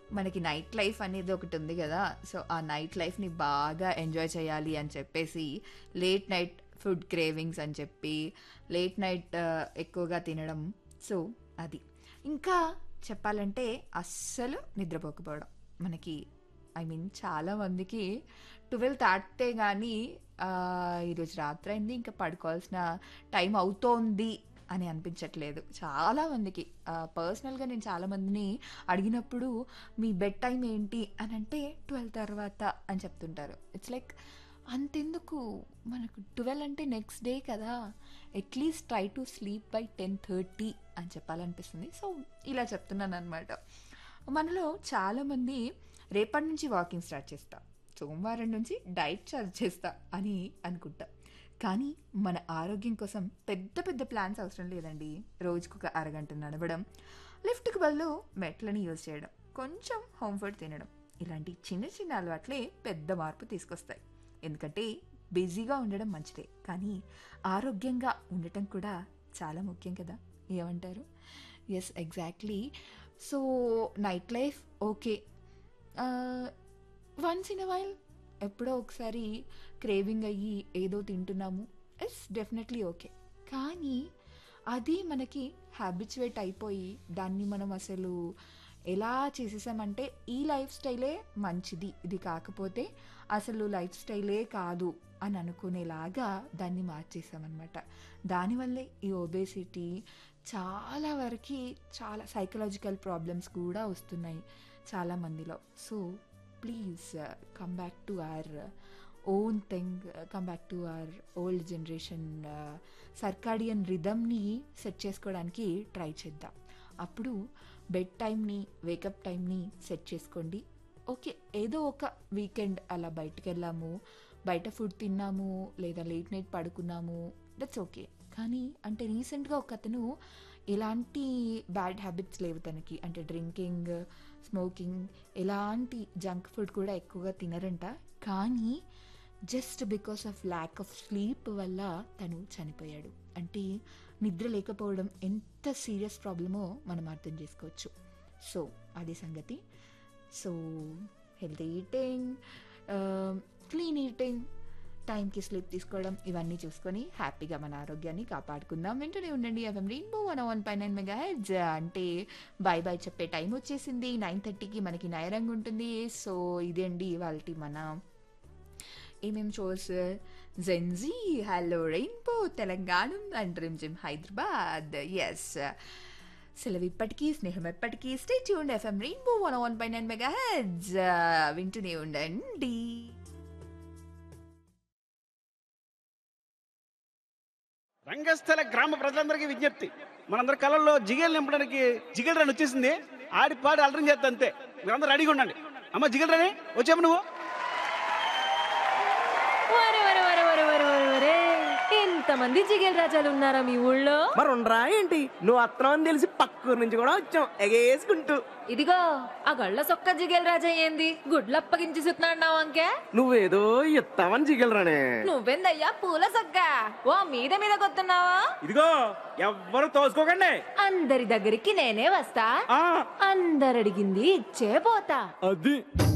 మనకి night life అనేది ఒకటి ఉంది కదా సో ఆ నైట్ లైఫ్ని బాగా ఎంజాయ్ చేయాలి అని చెప్పేసి లేట్ నైట్ ఫుడ్ క్రేవింగ్స్ అని చెప్పి లేట్ నైట్ ఎక్కువగా తినడం సో అది ఇంకా చెప్పాలంటే అస్సలు నిద్రపోకపోవడం మనకి ఐ మీన్ చాలా మందికి ట్వెల్వ్ దాటితే కానీ ఈరోజు రాత్రి అయింది ఇంకా పడుకోవాల్సిన టైం అవుతోంది అని అనిపించట్లేదు చాలా మందికి పర్సనల్గా నేను చాలా మందిని అడిగినప్పుడు మీ బెడ్ టైం ఏంటి అని అంటే ట్వెల్వ్ తర్వాత అని చెప్తుంటారు ఇట్స్ లైక్ అంతెందుకు మనకు ట్వెల్వ్ అంటే నెక్స్ట్ డే కదా at least try to sleep by ten thirty అని చెప్పాలనిపిస్తుంది సో ఇలా చెప్తున్నాను అనమాట మనలో చాలామంది రేపటి నుంచి వాకింగ్ స్టార్ట్ చేస్తా సోమవారం నుంచి డైట్ చార్జ్ చేస్తా అని అనుకుంటా కానీ మన ఆరోగ్యం కోసం పెద్ద పెద్ద ప్లాన్స్ అవసరం లేదండి రోజుకు ఒక అరగంట నడవడం లిఫ్ట్కి బదులు మెట్లని యూజ్ చేయడం కొంచెం హోమ్ ఫుడ్ తినడం ఇలాంటి చిన్న చిన్న అలవాట్లే పెద్ద మార్పు తీసుకొస్తాయి ఎందుకంటే బిజీగా ఉండడం మంచిదే కానీ ఆరోగ్యంగా ఉండటం కూడా చాలా ముఖ్యం కదా ఏమంటారు yes exactly so night life okay once in a while ఎప్పుడో ఒకసారి క్రేవింగ్ అయ్యి ఏదో తింటున్నాము ఎస్ డెఫినెట్లీ ఓకే కానీ అది మనకి హ్యాబిచువేట్ అయిపోయి దాన్ని మనం అసలు ఎలా చేసేసామంటే ఈ లైఫ్ స్టైలే మంచిది ఇది కాకపోతే అసలు లైఫ్ స్టైలే కాదు అని అనుకునేలాగా దాన్ని మార్చేసామన్నమాట దానివల్లే ఈ ఒబేసిటీ చాలా వరకు చాలా సైకలాజికల్ ప్రాబ్లమ్స్ కూడా వస్తున్నాయి చాలా మందిలో so please come back to our own thing come back to our old generation circadian రిధమ్ని సెట్ చేసుకోవడానికి ట్రై చేద్దాం అప్పుడు బెడ్ టైంని వేకప్ టైంని సెట్ చేసుకోండి ఓకే ఏదో ఒక వీకెండ్ అలా బయటకు వెళ్ళాము బయట ఫుడ్ తిన్నాము లేదా లేట్ నైట్ పడుకున్నాము దట్స్ ఓకే కానీ అంటే రీసెంట్గా ఒక అతను ఎలాంటి బ్యాడ్ హ్యాబిట్స్ లేవు తనకి అంటే డ్రింకింగ్ స్మోకింగ్ ఎలాంటి జంక్ ఫుడ్ కూడా ఎక్కువగా తినరంట కానీ just because of lack of sleep వల్ల తను చనిపోయాడు అంటే నిద్ర లేకపోవడం ఎంత సీరియస్ ప్రాబ్లమో మనం అర్థం చేసుకోవచ్చు సో అది సంగతి so healthy eating clean eating టైంకి స్లీప్ తీసుకోవడం ఇవన్నీ చూసుకొని హ్యాపీగా మన ఆరోగ్యాన్ని కాపాడుకుందాం వెంటనే ఉండండి ఎఫ్ఎం రెయిన్బో వన్ వన్ పై నైన్ మెగా హెడ్జ్ అంటే బాయ్ బాయ్ చెప్పే టైం వచ్చేసింది నైన్ థర్టీకి మనకి నయరంగా ఉంటుంది సో ఇదండి వాళ్ళ మన ఏమేం shows Gen Z hello Rainbow Telangana and Rimjhim Hyderabad ఎస్ సెలవు ఇప్పటికీ స్నేహం ఎప్పటికీ stay tune FM Rainbow one one పై నైన్ మెగా హెడ్జ్ వింటూనే ఉండండి రంగస్థల గ్రామ ప్రజలందరికీ విజ్ఞప్తి మనందరి కళల్లో జిగేలు నింపడానికి జిగేల్ రాని వచ్చేసింది ఆడి పాడి అలరం చేస్తా అంతే మీరందరూ రెడీగా ఉండండి అమ్మ జిగేల్ రాని వచ్చాము నువ్వు వరే వరే వరే వరే వరే వరే వరే ఎంతమంది జిగేల్ రాజాలు ఉన్నారా మీ ఊళ్ళో మరి ఉండరా ఏంటి నువ్వు అత్తనం అని తెలిసి పక్కూరు నుంచి కూడా వచ్చాం ఎగేసుకుంటూ ఇదిగో ఆ గళ్ళ సొక్క జిగేల్ రాజా ఏంది గుడ్లప్పగించి సుతున్నాడు అంకే నువ్వేదో ఇస్తావని జిగలరానే నువ్వెందయ్యా పూల సొక్క ఓ మీద మీద కొత్తున్నావా ఇదిగో ఎవ్వరు తోసుకోకండి అందరి దగ్గరికి నేనే వస్తా ఆ అందరడిగింది ఇచ్చే పోతా అది